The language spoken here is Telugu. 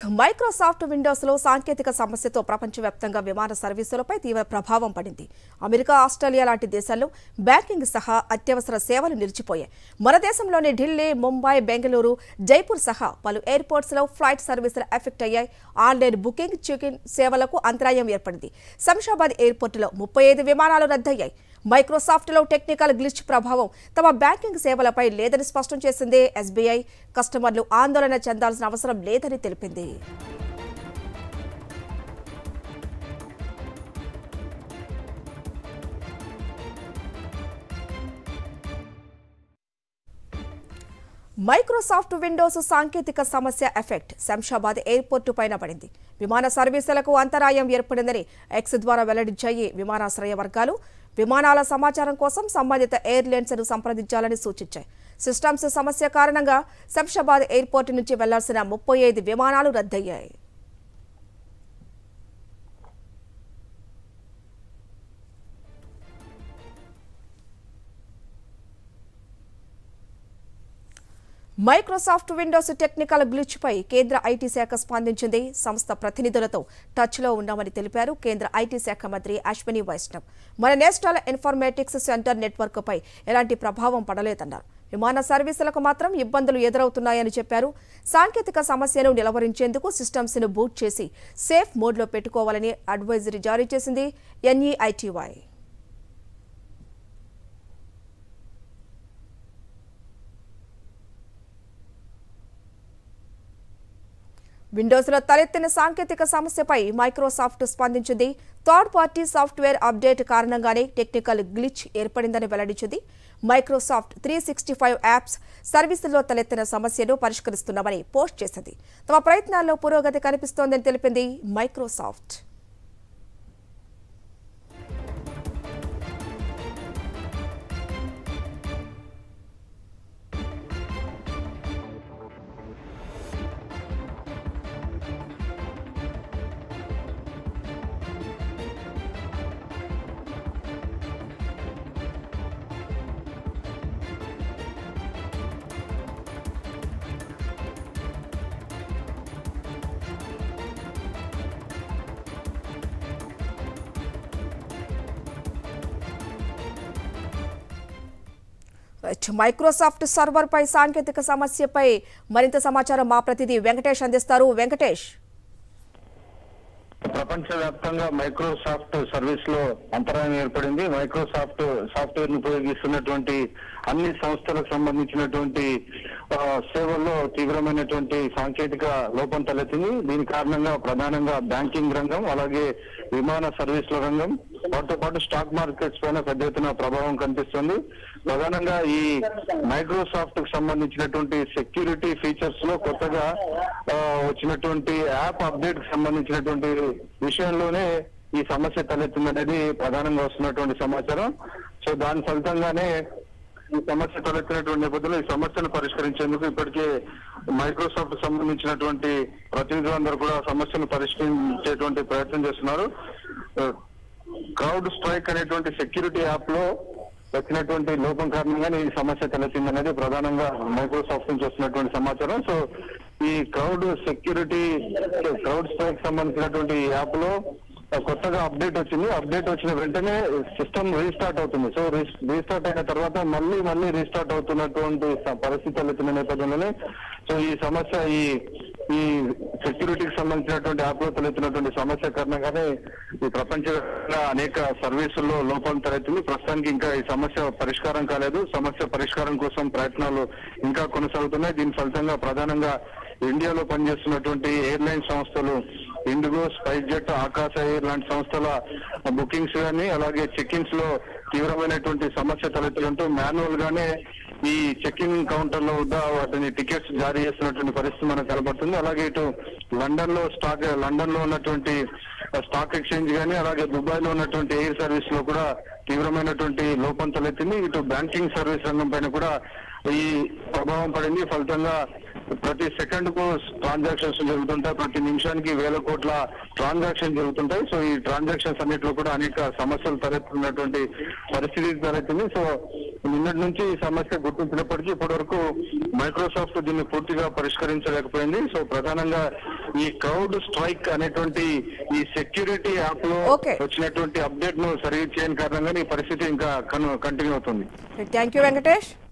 మైక్రోసాఫ్ట్ విండోస్లో సాంకేతిక సమస్యతో ప్రపంచవ్యాప్తంగా విమాన సర్వీసులపై తీవ్ర ప్రభావం పడింది అమెరికా ఆస్ట్రేలియా లాంటి దేశాల్లో బ్యాంకింగ్ సహా అత్యవసర సేవలు నిలిచిపోయాయి మన దేశంలోని ఢిల్లీ ముంబై బెంగళూరు జైపూర్ సహా పలు ఎయిర్పోర్ట్స్లో ఫ్లైట్ సర్వీసులు ఎఫెక్ట్ అయ్యాయి ఆన్లైన్ బుకింగ్ చెకిన్ సేవలకు అంతరాయం ఏర్పడింది శంషాబాద్ ఎయిర్పోర్టులో ముప్పై ఐదు విమానాలు రద్దయ్యాయి మైక్రోసాఫ్ట్లో టెక్నికల్ గ్లిచ్ ప్రభావం తమ బ్యాంకింగ్ సేవలపై లేదని స్పష్టం చేసింది ఎస్బీఐ కస్టమర్లు ఆందోళన చెందాల్సిన అవసరం లేదని తెలిపింది మైక్రోసాఫ్ట్ విండోస్ సాంకేతిక సమస్య ఎఫెక్ట్ శంషాబాద్ ఎయిర్పోర్టు పైన పడింది విమాన సర్వీసులకు అంతరాయం ఏర్పడిందని ఎక్స్ ద్వారా వెల్లడించాయి విమానాశ్రయ వర్గాలు విమానాల సమాచారం కోసం సంబంధిత ఎయిర్లైన్స్ ను సంప్రదించాలని సూచించాయి సిస్టమ్స్ సమస్య కారణంగా శంషాబాద్ ఎయిర్పోర్టు నుంచి వెళ్లాల్సిన ముప్పై ఐదు విమానాలు రద్దయ్యాయి మైక్రోసాఫ్ట్ విండోస్ టెక్నికల్ గ్లిచ్ పై కేంద్ర ఐటీ శాఖ స్పందించింది సంస్థ ప్రతినిధులతో టచ్లో ఉన్నామని తెలిపారు కేంద్ర ఐటీ శాఖ మంత్రి అశ్విని వైష్ణవ్ మన నేషనల్ ఇన్ఫర్మేటిక్స్ సెంటర్ నెట్వర్క్ పై ఎలాంటి ప్రభావం పడలేదన్నారు విమాన సర్వీసులకు మాత్రం ఇబ్బందులు ఎదురవుతున్నాయని చెప్పారు సాంకేతిక సమస్యను నిలవరించేందుకు సిస్టమ్స్ ను బూట్ చేసి సేఫ్ మోడ్లో పెట్టుకోవాలని అడ్వైజరీ జారీ చేసింది ఎన్ఈఐటీవై విండోస్లో తలెత్తిన సాంకేతిక సమస్యపై మైక్రోసాఫ్ట్ స్పందించింది థర్డ్ పార్టీ సాఫ్ట్వేర్ అప్డేట్ కారణంగానే టెక్నికల్ గ్లిచ్ ఏర్పడిందని వెల్లడించింది Microsoft three sixty five apps సర్వీసుల్లో తలెత్తిన సమస్యను పరిష్కరిస్తున్నామని పోస్ట్ చేసింది తమ ప్రయత్నాల్లో పురోగతి కనిపిస్తోందని తెలిపింది మైక్రోసాఫ్ట్ రైట్. మైక్రోసాఫ్ట్ సర్వర్ పై సాంకేతిక సమస్యపై మరింత సమాచారం మా ప్రతినిధి వెంకటేష్ అందిస్తారు వెంకటేష్ ప్రపంచవ్యాప్తంగా మైక్రోసాఫ్ట్ సర్వీస్ లో అంతరాయం ఏర్పడింది మైక్రోసాఫ్ట్ సాఫ్ట్వేర్ ను ఉపయోగిస్తున్నటువంటి అన్ని సంస్థలకు సంబంధించినటువంటి ఆ, సేవల్లో తీవ్రమైనటువంటి సాంకేతిక లోపం తలెత్తింది దీని కారణంగా ప్రధానంగా బ్యాంకింగ్ రంగం అలాగే విమాన సర్వీసుల రంగం వాటితో పాటు స్టాక్ మార్కెట్స్ పైన పెద్ద ఎత్తున ప్రభావం కనిపిస్తుంది ప్రధానంగా ఈ మైక్రోసాఫ్ట్ కు సంబంధించినటువంటి సెక్యూరిటీ ఫీచర్స్ లో కొత్తగా ఆ, వచ్చినటువంటి యాప్ అప్డేట్ కి సంబంధించినటువంటి విషయంలోనే ఈ సమస్య తలెత్తిందనేది ప్రధానంగా వస్తున్నటువంటి సమాచారం సో దాని ఫలితంగానే ఈ సమస్య తలెత్తినటువంటి నేపథ్యంలో ఈ సమస్యను పరిష్కరించేందుకు ఇప్పటికే మైక్రోసాఫ్ట్ సంబంధించినటువంటి ప్రతినిధులందరూ కూడా సమస్యను పరిష్కరించేటువంటి ప్రయత్నం చేస్తున్నారు క్రౌడ్ స్ట్రైక్ అనేటువంటి సెక్యూరిటీ యాప్ లో వచ్చినటువంటి లోపం కారణంగానే ఈ సమస్య తలెత్తింది అనేది ప్రధానంగా మైక్రోసాఫ్ట్ నుంచి వస్తున్నటువంటి సమాచారం సో ఈ క్రౌడ్ సెక్యూరిటీ క్రౌడ్ స్ట్రైక్ సంబంధించినటువంటి ఈ యాప్ లో కొత్తగా అప్డేట్ వచ్చింది అప్డేట్ వచ్చిన వెంటనే సిస్టమ్ రీస్టార్ట్ అవుతుంది సో రీస్టార్ట్ అయిన తర్వాత మళ్ళీ మళ్ళీ రీస్టార్ట్ అవుతున్నటువంటి స- పరిస్థితి తలెత్తిన నేపథ్యంలోనే సో ఈ సమస్య ఈ ఈ సెక్యూరిటీకి సంబంధించినటువంటి యాప్ లో తలెత్తినటువంటి సమస్య కారణంగానే ఈ ప్రపంచంగా అనేక సర్వీసుల్లో లోపం తలెత్తింది ప్రస్తుతానికి ఇంకా ఈ సమస్య పరిష్కారం కాలేదు సమస్య పరిష్కారం కోసం ప్రయత్నాలు ఇంకా కొనసాగుతున్నాయి దీని ఫలితంగా ప్రధానంగా ఇండియాలో పనిచేస్తున్నటువంటి ఎయిర్లైన్ సంస్థలు ఇండిగో స్పైస్ జెట్ ఆకాశ ఎయిర్ లాంటి సంస్థల బుకింగ్స్ కానీ అలాగే చెక్ ఇన్స్ లో తీవ్రమైనటువంటి సమస్య తలెత్తడంతో మాన్యువల్ గానే ఈ చెక్ ఇన్ కౌంటర్ లో వద్ద వాటిని టికెట్స్ జారీ చేస్తున్నటువంటి పరిస్థితి మనకు కనబడుతుంది అలాగే ఇటు లండన్ లో స్టాక్ లండన్ లో ఉన్నటువంటి స్టాక్ ఎక్స్చేంజ్ కానీ అలాగే దుబాయ్ లో ఉన్నటువంటి ఎయిర్ సర్వీస్ లో కూడా తీవ్రమైనటువంటి లోపం తలెత్తింది ఇటు బ్యాంకింగ్ సర్వీస్ రంగం పైన కూడా ఈ ప్రభావం పడింది ఫలితంగా ప్రతి సెకండ్ కు ట్రాన్సాక్షన్స్ జరుగుతుంటాయి ప్రతి నిమిషానికి వేల కోట్ల ట్రాన్సాక్షన్ జరుగుతుంటాయి సో ఈ ట్రాన్సాక్షన్స్ అన్నిటిలో కూడా అనేక సమస్యలు తలెత్తున్నటువంటి పరిస్థితి తలెత్తింది సో నిన్నటి నుంచి ఈ సమస్య గుర్తించినప్పటికీ ఇప్పటి వరకు మైక్రోసాఫ్ట్ దీన్ని పూర్తిగా పరిష్కరించలేకపోయింది సో ప్రధానంగా ఈ క్రౌడ్ స్ట్రైక్ అనేటువంటి ఈ సెక్యూరిటీ యాప్ లో Okay. వచ్చినటువంటి అప్డేట్ ను సరిగ్గా చేయని కారణంగా ఈ పరిస్థితి ఇంకా కంటిన్యూ అవుతుంది థ్యాంక్ యూ వెంకటేష్